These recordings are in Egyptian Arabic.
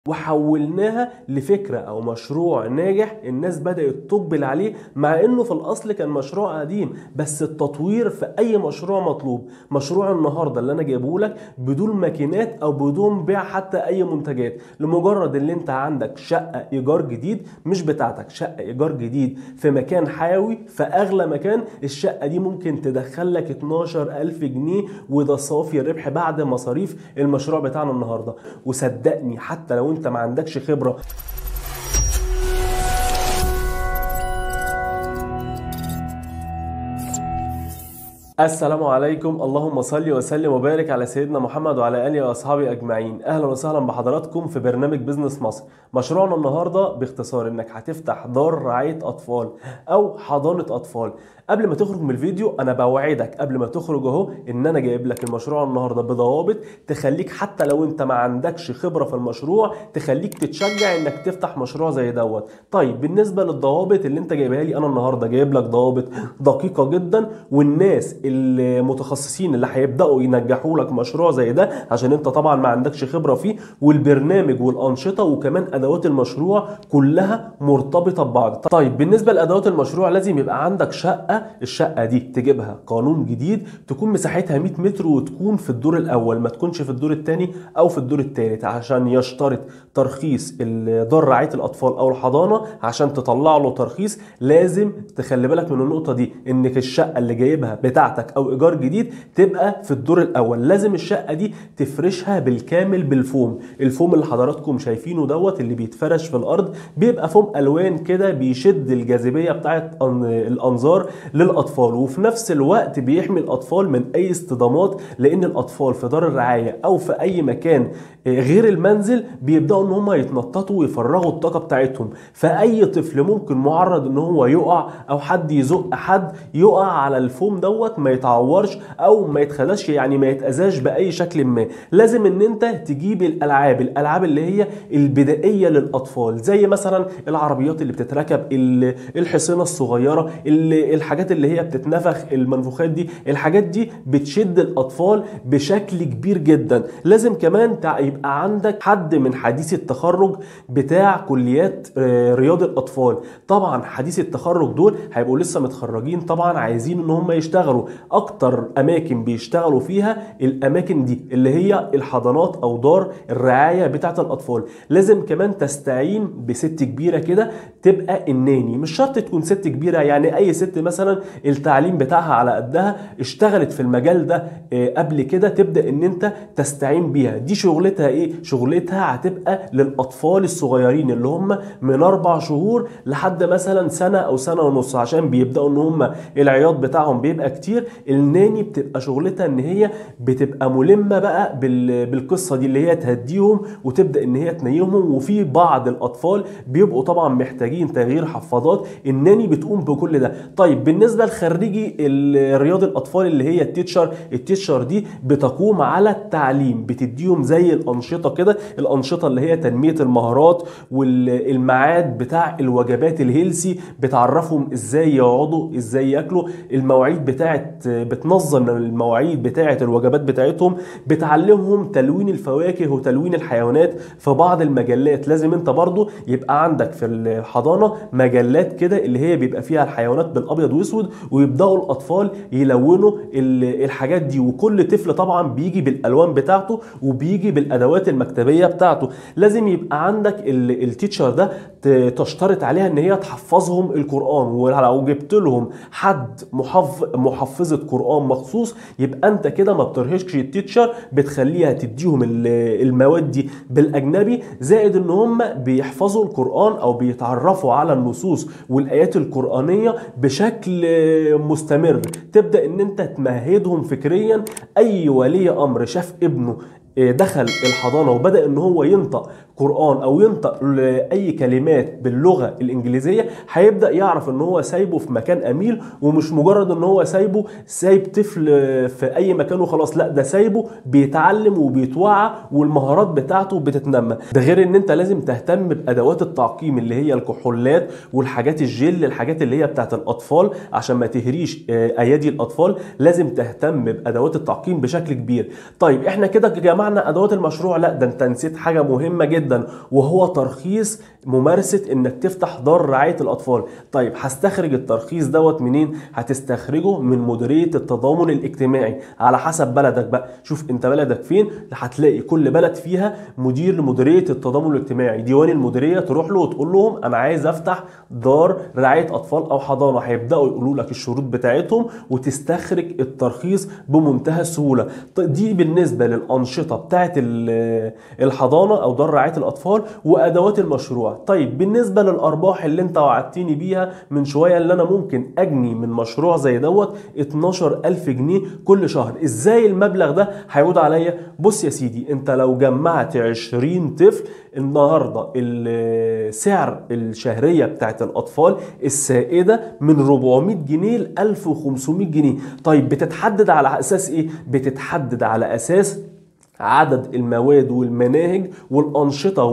وحولناها لفكرة أو مشروع ناجح الناس بدأت تقبل عليه مع إنه في الأصل كان مشروع قديم بس التطوير في أي مشروع مطلوب مشروع النهاردة اللي أنا جايبه لك بدون ماكينات أو بدون بيع حتى أي منتجات لمجرد اللي أنت عندك شقة إيجار جديد مش بتاعتك شقة إيجار جديد في مكان حيوي في أغلى مكان الشقة دي ممكن تدخل لك 12000 جنيه وده صافي الربح بعد مصاريف المشروع بتاعنا النهاردة وصدقني حتى لو انت ما عندكش خبره السلام عليكم اللهم صل وسلم وبارك على سيدنا محمد وعلى اله واصحابه اجمعين اهلا وسهلا بحضراتكم في برنامج بزنس مصر مشروعنا النهارده باختصار انك هتفتح دار رعايه اطفال او حضانه اطفال قبل ما تخرج من الفيديو انا بوعدك قبل ما تخرج اهو ان انا جايب لك المشروع النهارده بضوابط تخليك حتى لو انت ما عندكش خبره في المشروع تخليك تتشجع انك تفتح مشروع زي دوت طيب بالنسبه للضوابط اللي انت جايبها لي انا النهارده جايب لك ضوابط دقيقه جدا والناس المتخصصين اللي هيبداوا ينجحوا لك مشروع زي ده عشان انت طبعا ما عندكش خبره فيه والبرنامج والانشطه وكمان ادوات المشروع كلها مرتبطه ببعض طيب بالنسبه لادوات المشروع لازم يبقى عندك شقه الشقه دي تجيبها قانون جديد تكون مساحتها 100 متر وتكون في الدور الاول ما تكونش في الدور الثاني او في الدور الثالث عشان يشترط ترخيص دار رعايه الاطفال او الحضانه عشان تطلع له ترخيص لازم تخلي بالك من النقطه دي انك الشقه اللي جايبها بتاعتك او ايجار جديد تبقى في الدور الاول لازم الشقه دي تفرشها بالكامل بالفوم الفوم اللي حضراتكم شايفينه دوت اللي بيتفرش في الارض بيبقى فوم الوان كده بيشد الجاذبيه بتاعت الانظار للاطفال وفي نفس الوقت بيحمي الاطفال من اي اصطدامات لان الاطفال في دار الرعايه او في اي مكان غير المنزل بيبداوا ان هم يتنططوا ويفرغوا الطاقه بتاعتهم فاي طفل ممكن معرض ان هو يقع او حد يزق حد يقع على الفوم دوت ما يتعورش او ما يتخدش يعني ما يتاذاش باي شكل ما لازم ان انت تجيب الالعاب الالعاب اللي هي البدائيه للاطفال زي مثلا العربيات اللي بتتركب الحصينه الصغيره الحاجات اللي هي بتتنفخ المنفوخات دي الحاجات دي بتشد الاطفال بشكل كبير جدا لازم كمان يبقى عندك حد من حديث التخرج بتاع كليات رياض الاطفال طبعا حديث التخرج دول هيبقوا لسه متخرجين طبعا عايزين ان هم يشتغلوا اكتر اماكن بيشتغلوا فيها الاماكن دي اللي هي الحضانات او دار الرعايه بتاعه الاطفال لازم كمان تستعين بست كبيره كده تبقى الناني مش شرط تكون ست كبيره يعني اي ست مثلا التعليم بتاعها على قدها اشتغلت في المجال ده قبل كده تبدا ان انت تستعين بيها دي شغلتها ايه شغلتها هتبقى للاطفال الصغيرين اللي هم من اربع شهور لحد مثلا سنه او سنه ونص عشان بيبداوا ان هم العياط بتاعهم بيبقى كتير الناني بتبقى شغلتها ان هي بتبقى ملمه بقى بالقصه دي اللي هي تهديهم وتبدا ان هي تنيمهم وفي بعض الاطفال بيبقوا طبعا محتاجين تغيير حفاضات الناني بتقوم بكل ده طيب بالنسبه لخريجي رياض الاطفال اللي هي التيتشر التيتشر دي بتقوم على التعليم بتديهم زي الانشطه كده الانشطه اللي هي تنميه المهارات والميعاد بتاع الوجبات الهيلسي بتعرفهم ازاي يقعدوا ازاي ياكلوا المواعيد بتاعت بتنظم المواعيد بتاعه الوجبات بتاعتهم بتعلمهم تلوين الفواكه وتلوين الحيوانات في بعض المجلات لازم انت برضو يبقى عندك في الحضانه مجلات كده اللي هي بيبقى فيها الحيوانات بالابيض واسود ويبداوا الاطفال يلونوا الحاجات دي وكل طفل طبعا بيجي بالالوان بتاعته وبيجي بالادوات المكتبيه بتاعته لازم يبقى عندك التيتشر ده تشترط عليها ان هي تحفظهم القران ولو جبت لهم حد محفظ محفظه قران مخصوص يبقى انت كده ما بترهقش التيتشر بتخليها تديهم المواد دي بالاجنبي زائد ان هم بيحفظوا القران او بيتعرفوا على النصوص والايات القرانيه بشكل مستمر تبدا ان انت تمهدهم فكريا اي ولي امر شاف ابنه دخل الحضانة وبدأ ان هو ينطق قرآن او ينطق اي كلمات باللغة الانجليزية هيبدأ يعرف ان هو سايبه في مكان اميل ومش مجرد ان هو سايبه سايب طفل في اي مكان وخلاص لا ده سايبه بيتعلم وبيتوعى والمهارات بتاعته بتتنمى ده غير ان انت لازم تهتم بادوات التعقيم اللي هي الكحولات والحاجات الجل الحاجات اللي هي بتاعت الاطفال عشان ما تهريش ايادي الاطفال لازم تهتم بادوات التعقيم بشكل كبير طيب احنا كده يا جماعه معنى ادوات المشروع لا ده انت نسيت حاجه مهمه جدا وهو ترخيص ممارسه انك تفتح دار رعايه الاطفال طيب هستخرج الترخيص دوت منين هتستخرجه من مديريه التضامن الاجتماعي على حسب بلدك بقى شوف انت بلدك فين هتلاقي كل بلد فيها مدير لمديريه التضامن الاجتماعي ديوان المديريه تروح له وتقول لهم انا عايز افتح دار رعايه اطفال او حضانه هيبداوا يقولوا لك الشروط بتاعتهم وتستخرج الترخيص بمنتهى السهوله دي بالنسبه للانشطه بتاعت الحضانه او دار رعايه الاطفال وادوات المشروع طيب بالنسبه للارباح اللي انت وعدتني بيها من شويه اللي انا ممكن اجني من مشروع زي دوت 12000 جنيه كل شهر ازاي المبلغ ده هيعود عليا بص يا سيدي انت لو جمعت 20 طفل النهارده سعر الشهريه بتاعت الاطفال السائده من 400 جنيه ل 1500 جنيه طيب بتتحدد على اساس ايه بتتحدد على اساس عدد المواد والمناهج والانشطه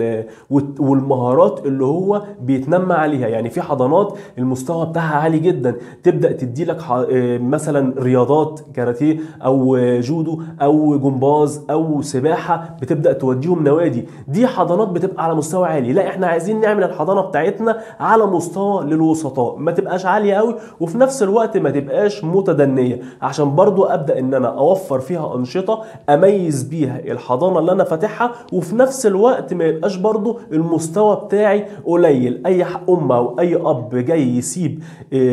والمهارات اللي هو بيتنمى عليها يعني في حضانات المستوى بتاعها عالي جدا تبدا تدي لك مثلا رياضات كاراتيه او جودو او جمباز او سباحه بتبدا توديهم نوادي دي حضانات بتبقى على مستوى عالي لا احنا عايزين نعمل الحضانه بتاعتنا على مستوى للوسطاء ما تبقاش عاليه قوي وفي نفس الوقت ما تبقاش متدنيه عشان برضو ابدا ان انا اوفر فيها انشطه اميز بيها الحضانه اللي انا فاتحها وفي نفس الوقت ما يبقاش برضو المستوى بتاعي قليل اي ام او اي اب جاي يسيب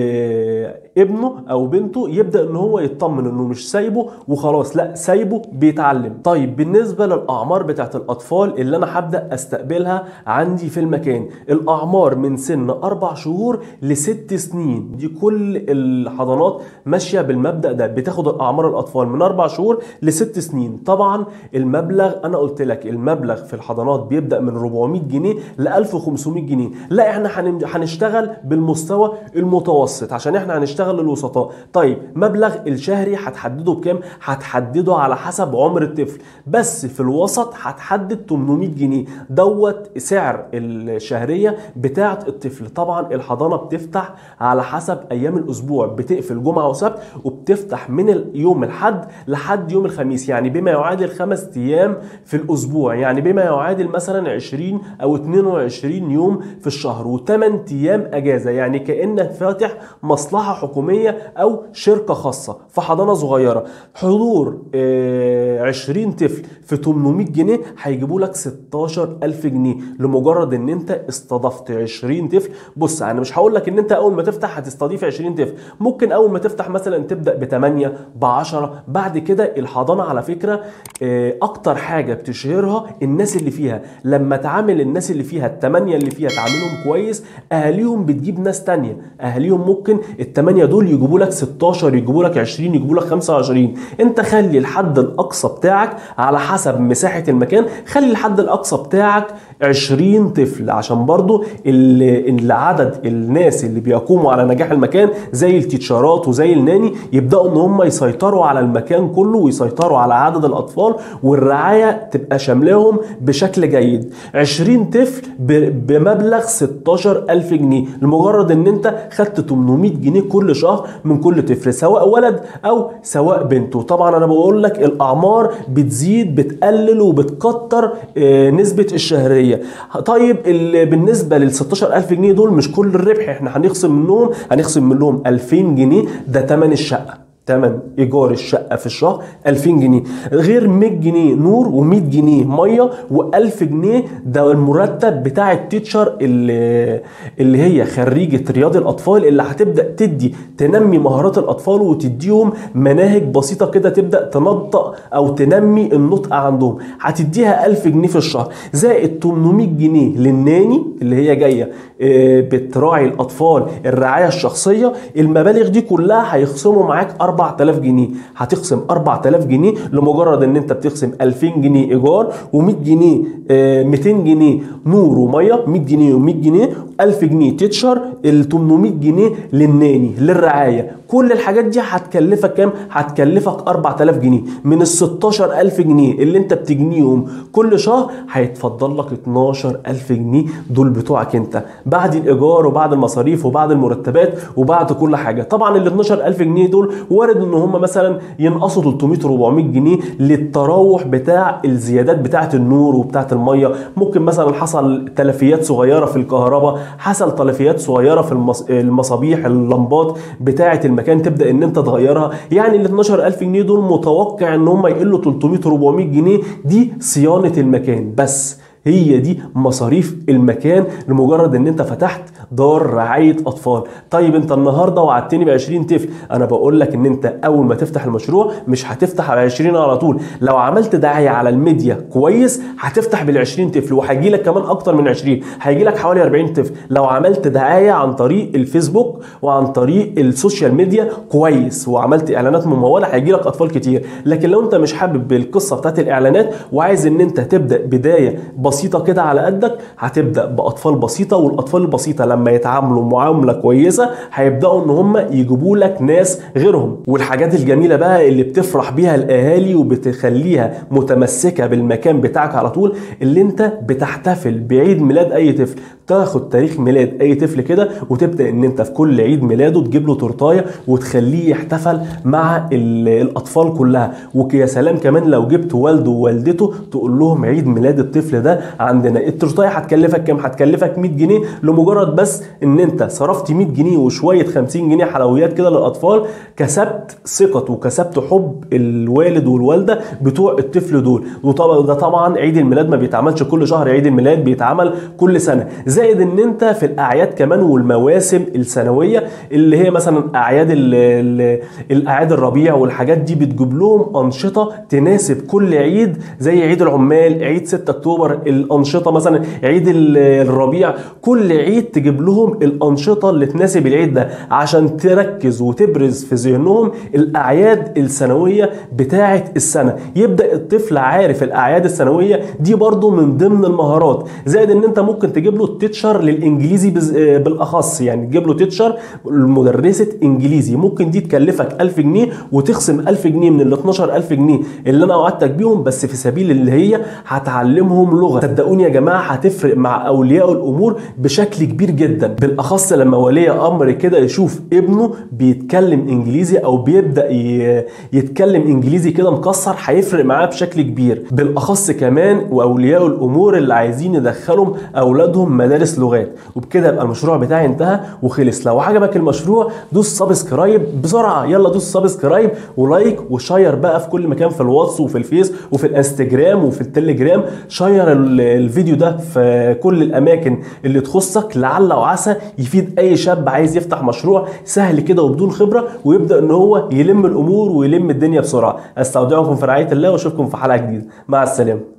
ابنه او بنته يبدا ان هو يطمن انه مش سايبه وخلاص لا سايبه بيتعلم طيب بالنسبه للاعمار بتاعت الاطفال اللي انا هبدا استقبلها عندي في المكان الاعمار من سن اربع شهور لست سنين دي كل الحضانات ماشيه بالمبدا ده بتاخد الاعمار الاطفال من اربع شهور لست سنين طبعا المبلغ انا قلت لك المبلغ في الحضانات بيبدا من 400 جنيه ل 1500 جنيه لا احنا هنشتغل بالمستوى المتوسط عشان احنا هنشتغل للوسطاء طيب مبلغ الشهري هتحدده بكام هتحدده على حسب عمر الطفل بس في الوسط هتحدد 800 جنيه دوت سعر الشهريه بتاعه الطفل طبعا الحضانه بتفتح على حسب ايام الاسبوع بتقفل جمعه وسبت وبتفتح من يوم الحد لحد يوم الخميس يعني بما يعادل خمس ايام في الاسبوع يعني بما يعادل مثلا 20 او 22 يوم في الشهر و8 ايام اجازه يعني كانك فاتح مصلحه حكوميه او شركه خاصه في حضانه صغيره حضور آه 20 طفل في 800 جنيه هيجيبوا لك 16000 جنيه لمجرد ان انت استضفت 20 طفل بص انا مش هقول لك ان انت اول ما تفتح هتستضيف 20 طفل ممكن اول ما تفتح مثلا تبدا ب 8 ب 10 بعد كده الحضانه على فكره اكتر حاجه بتشهرها الناس اللي فيها لما تعامل الناس اللي فيها الثمانيه اللي فيها تعاملهم كويس اهاليهم بتجيب ناس تانية اهاليهم ممكن الثمانيه دول يجيبوا لك 16 يجيبوا لك 20 يجيبوا لك 25 انت خلي الحد الاقصى بتاعك على حسب مساحه المكان خلي الحد الاقصى بتاعك 20 طفل عشان برضو عدد الناس اللي بيقوموا على نجاح المكان زي التيتشارات وزي الناني يبداوا ان هم يسيطروا على المكان كله ويسيطروا على عدد الاطفال والرعايه تبقى شاملاهم بشكل جيد 20 طفل بمبلغ 16000 جنيه لمجرد ان انت خدت 800 جنيه كل شهر من كل طفل سواء ولد او سواء بنت وطبعا انا بقول لك الاعمار بتزيد بتقلل وبتكتر نسبه الشهريه طيب بالنسبه لل 16000 جنيه دول مش كل الربح احنا هنخصم منهم هنخصم منهم 2000 جنيه ده ثمن الشقه ثمن ايجار الشقه في الشهر 2000 جنيه غير 100 جنيه نور و100 جنيه ميه و1000 جنيه ده المرتب بتاع التيتشر اللي اللي هي خريجه رياض الاطفال اللي هتبدا تدي تنمي مهارات الاطفال وتديهم مناهج بسيطه كده تبدا تنطق او تنمي النطق عندهم هتديها 1000 جنيه في الشهر زائد 800 جنيه للناني اللي هي جايه بتراعي الاطفال الرعايه الشخصيه المبالغ دي كلها هيخصموا معاك 4000 جنيه هتخصم 4000 جنيه لمجرد ان انت بتخصم 2000 جنيه ايجار و100 جنيه 200 جنيه نور وميه 100 جنيه و100 جنيه 1000 جنيه تتشر ال 800 جنيه للناني للرعايه كل الحاجات دي هتكلفك كام هتكلفك 4000 جنيه من ال 16000 جنيه اللي انت بتجنيهم كل شهر هيتفضل لك 12000 جنيه دول بتوعك انت بعد الايجار وبعد المصاريف وبعد المرتبات وبعد كل حاجه طبعا ال 12000 جنيه دول وارد وارد ان هم مثلا ينقصوا 300 400 جنيه للتراوح بتاع الزيادات بتاعه النور وبتاعه الميه ممكن مثلا حصل تلفيات صغيره في الكهرباء حصل تلفيات صغيره في المص... المصابيح اللمبات بتاعه المكان تبدا ان انت تغيرها يعني ال 12000 جنيه دول متوقع ان هم يقلوا 300 400 جنيه دي صيانه المكان بس هي دي مصاريف المكان لمجرد ان انت فتحت دار رعايه اطفال طيب انت النهارده وعدتني ب 20 طفل انا بقول لك ان انت اول ما تفتح المشروع مش هتفتح على 20 على طول لو عملت دعايه على الميديا كويس هتفتح بال 20 طفل وهيجي لك كمان اكتر من 20 هيجي لك حوالي 40 طفل لو عملت دعايه عن طريق الفيسبوك وعن طريق السوشيال ميديا كويس وعملت اعلانات مموله هيجي لك اطفال كتير لكن لو انت مش حابب القصه بتاعت الاعلانات وعايز ان انت تبدا بدايه بسيطه كده على قدك هتبدا باطفال بسيطه والاطفال البسيطه لما يتعاملوا معامله كويسه هيبداوا ان هم يجيبوا لك ناس غيرهم والحاجات الجميله بقى اللي بتفرح بيها الاهالي وبتخليها متمسكه بالمكان بتاعك على طول اللي انت بتحتفل بعيد ميلاد اي طفل تاخد تاريخ ميلاد اي طفل كده وتبدا ان انت في كل عيد ميلاده تجيب له تورتايه وتخليه يحتفل مع الاطفال كلها ويا سلام كمان لو جبت والده ووالدته تقول لهم عيد ميلاد الطفل ده عندنا التورتايه هتكلفك كام هتكلفك 100 جنيه لمجرد بس ان انت صرفت 100 جنيه وشويه 50 جنيه حلويات كده للاطفال كسبت ثقه وكسبت حب الوالد والوالده بتوع الطفل دول وطبعا ده طبعا عيد الميلاد ما بيتعملش كل شهر عيد الميلاد بيتعمل كل سنه زائد ان انت في الاعياد كمان والمواسم السنويه اللي هي مثلا اعياد ال ال الاعياد الربيع والحاجات دي بتجيب لهم انشطه تناسب كل عيد زي عيد العمال عيد 6 اكتوبر الانشطه مثلا عيد الربيع كل عيد تجيب لهم الانشطه اللي تناسب العيد ده عشان تركز وتبرز في ذهنهم الاعياد السنويه بتاعه السنه يبدا الطفل عارف الاعياد السنويه دي برضو من ضمن المهارات زائد ان انت ممكن تجيب له تيتشر للانجليزي بالاخص يعني تجيب له تيتشر مدرسه انجليزي ممكن دي تكلفك 1000 جنيه وتخصم 1000 جنيه من ال 12000 جنيه اللي انا وعدتك بيهم بس في سبيل اللي هي هتعلمهم لغه صدقوني يا جماعه هتفرق مع اولياء الامور بشكل كبير جدا بالاخص لما ولي امر كده يشوف ابنه بيتكلم انجليزي او بيبدا يتكلم انجليزي كده مكسر هيفرق معاه بشكل كبير بالاخص كمان واولياء الامور اللي عايزين يدخلهم اولادهم مدارس لغات وبكده يبقى المشروع بتاعي انتهى وخلص لو عجبك المشروع دوس سبسكرايب بسرعه يلا دوس سبسكرايب ولايك وشير بقى في كل مكان في الواتس وفي الفيس وفي الانستجرام وفي التليجرام شير الفيديو ده في كل الاماكن اللي تخصك لعل وعسى يفيد اي شاب عايز يفتح مشروع سهل كده وبدون خبره ويبدا ان هو يلم الامور ويلم الدنيا بسرعه استودعكم في رعايه الله واشوفكم في حلقه جديده مع السلامه